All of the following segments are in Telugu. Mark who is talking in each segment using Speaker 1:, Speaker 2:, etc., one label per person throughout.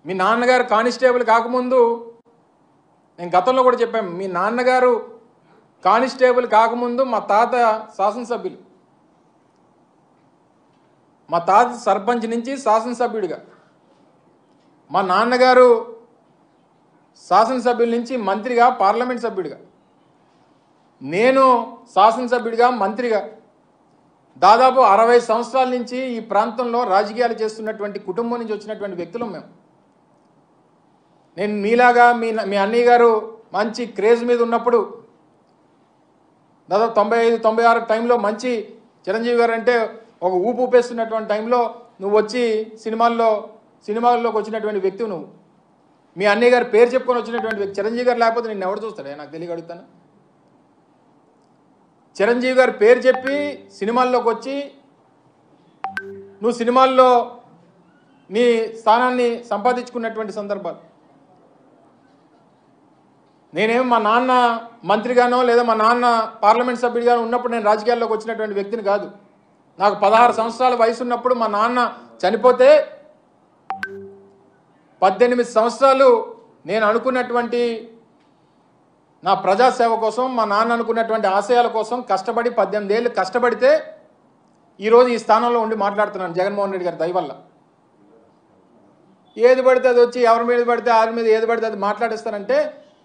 Speaker 1: మీ నాన్నగారు కానిస్టేబుల్ కాకముందు నేను గతంలో కూడా చెప్పాను మీ నాన్నగారు కానిస్టేబుల్ కాకముందు మా తాత శాసనసభ్యులు మా తాత సర్పంచ్ నుంచి శాసనసభ్యుడిగా మా నాన్నగారు శాసనసభ్యుల నుంచి మంత్రిగా పార్లమెంట్ సభ్యుడిగా నేను శాసనసభ్యుడిగా మంత్రిగా దాదాపు అరవై సంవత్సరాల నుంచి ఈ ప్రాంతంలో రాజకీయాలు చేస్తున్నటువంటి కుటుంబం నుంచి వచ్చినటువంటి వ్యక్తులం మేము నేను మీలాగా మీ మీ అన్నయ్య గారు మంచి క్రేజ్ మీద ఉన్నప్పుడు దాదాపు తొంభై ఐదు తొంభై ఆరు టైంలో మంచి చిరంజీవి గారు అంటే ఒక ఊపు ఊపేస్తున్నటువంటి టైంలో నువ్వు వచ్చి సినిమాల్లో సినిమాల్లోకి వచ్చినటువంటి వ్యక్తి నువ్వు మీ అన్నయ్య గారు పేరు చెప్పుకొని వచ్చినటువంటి వ్యక్తి చిరంజీవి గారు లేకపోతే నిన్ను ఎవరు చూస్తాడే నాకు తెలియ అడుగుతాను చిరంజీవి గారు పేరు చెప్పి సినిమాల్లోకి వచ్చి నువ్వు సినిమాల్లో నీ స్థానాన్ని సంపాదించుకున్నటువంటి సందర్భాలు నేనేం మా నాన్న మంత్రిగానో లేదా మా నాన్న పార్లమెంట్ సభ్యుడిగానో ఉన్నప్పుడు నేను రాజకీయాల్లోకి వచ్చినటువంటి వ్యక్తిని కాదు నాకు పదహారు సంవత్సరాల వయసు ఉన్నప్పుడు మా నాన్న చనిపోతే పద్దెనిమిది సంవత్సరాలు నేను అనుకున్నటువంటి నా ప్రజాసేవ కోసం మా నాన్న అనుకున్నటువంటి ఆశయాల కోసం కష్టపడి పద్దెనిమిది ఏళ్ళు కష్టపడితే ఈరోజు ఈ స్థానంలో ఉండి మాట్లాడుతున్నాను జగన్మోహన్ రెడ్డి గారి దయ వల్ల ఏది పడితే అది వచ్చి ఎవరి మీద పడితే ఆరి మీద ఏది పడితే అది మాట్లాడిస్తానంటే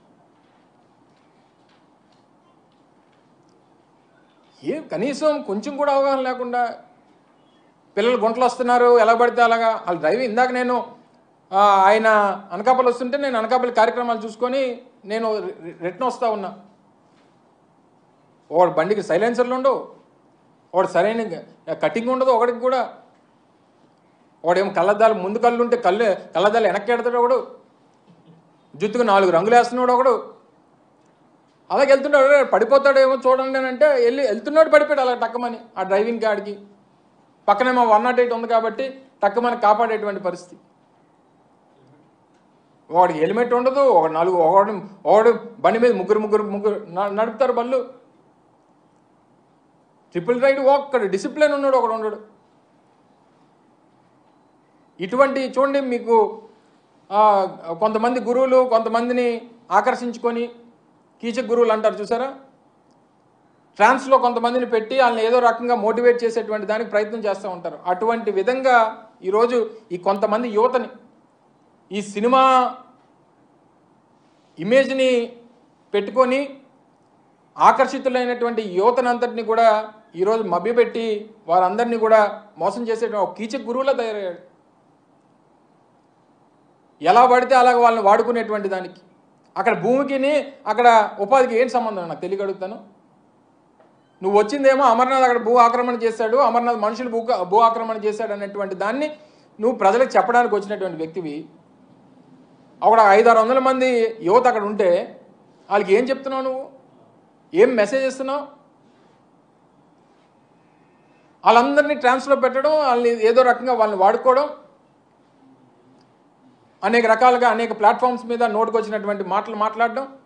Speaker 1: ఏ కనీసం కొంచెం కూడా అవగాహన లేకుండా పిల్లలు గుంటలు వస్తున్నారు ఎలా పడితే అలాగా వాళ్ళు డ్రైవింగ్ ఇందాక నేను ఆ, ఆయన అనకాపల్లి వస్తుంటే నేను అనకాపల్లి కార్యక్రమాలు చూసుకొని నేను రి- రిటర్న్ వస్తా ఉన్నా ఒకడు బండికి సైలెన్సర్లు ఉండవు ఒకడు సరైన కటింగ్ ఉండదు ఒకడికి కూడా ఒకడేమో కళ్ళద్దాలు ముందు కళ్ళు ఉంటే కళ్ళు కళ్ళద్దాలు వెనక్కి ఎడతాడు ఒకడు జుత్తుకు నాలుగు రంగులు వేస్తున్నాడు ఒకడు అలాగే వెళ్తున్నాడు పడిపోతాడేమో చూడండి అని అంటే వెళ్ళి వెళ్తున్నాడు పడిపోయాడు అలా టక్కమని ఆ డ్రైవింగ్ గాడికి పక్కనే మా వన్ నాట్ ఎయిట్ ఉంది కాబట్టి టక్కమని కాపాడేటువంటి పరిస్థితి వాడికి హెల్మెట్ ఉండదు ఒక నాలుగు ఒకడు ఒకడు బండి మీద ముగ్గురు ముగ్గురు ముగ్గురు న- నడుపుతారు బళ్ళు ట్రిపుల్ రైడ్ ఒక్కడు డిసిప్లిన్ ఉన్నాడు ఒకడు ఉండడు ఇటువంటి చూడండి మీకు ఆ, కొంతమంది గురువులు కొంతమందిని ఆకర్షించుకొని కీచక గురువులు అంటారు చూసారా ట్రాన్స్లో కొంతమందిని పెట్టి వాళ్ళని ఏదో రకంగా మోటివేట్ చేసేటువంటి దానికి ప్రయత్నం చేస్తూ ఉంటారు అటువంటి విధంగా ఈరోజు ఈ కొంతమంది యువతని ఈ సినిమా ఇమేజ్ని పెట్టుకొని ఆకర్షితులైనటువంటి యువతనంతటిని కూడా ఈరోజు మభ్యపెట్టి వారందరినీ కూడా మోసం చేసేటువంటి ఒక కీచక గురువులా తయారయ్యాడు ఎలా పడితే అలాగ వాళ్ళని వాడుకునేటువంటి దానికి అక్కడ భూమికిని అక్కడ ఉపాధికి ఏంటి సంబంధం నాకు తెలియక అడుగుతాను నువ్వు వచ్చిందేమో అమర్నాథ్ అక్కడ భూ ఆక్రమణ చేశాడు అమర్నాథ్ మనుషులు భూ భూ ఆక్రమణ చేశాడు అనేటువంటి దాన్ని నువ్వు ప్రజలకు చెప్పడానికి వచ్చినటువంటి వ్యక్తివి అక్కడ ఐదారు వందల మంది యువత అక్కడ ఉంటే వాళ్ళకి ఏం చెప్తున్నావు నువ్వు ఏం మెసేజ్ ఇస్తున్నావు వాళ్ళందరినీ ట్రాన్స్ఫర్ పెట్టడం వాళ్ళని ఏదో రకంగా వాళ్ళని వాడుకోవడం అనేక రకాలుగా అనేక ప్లాట్ఫామ్స్ మీద నోటుకొచ్చినటువంటి మాటలు మాట్లాడడం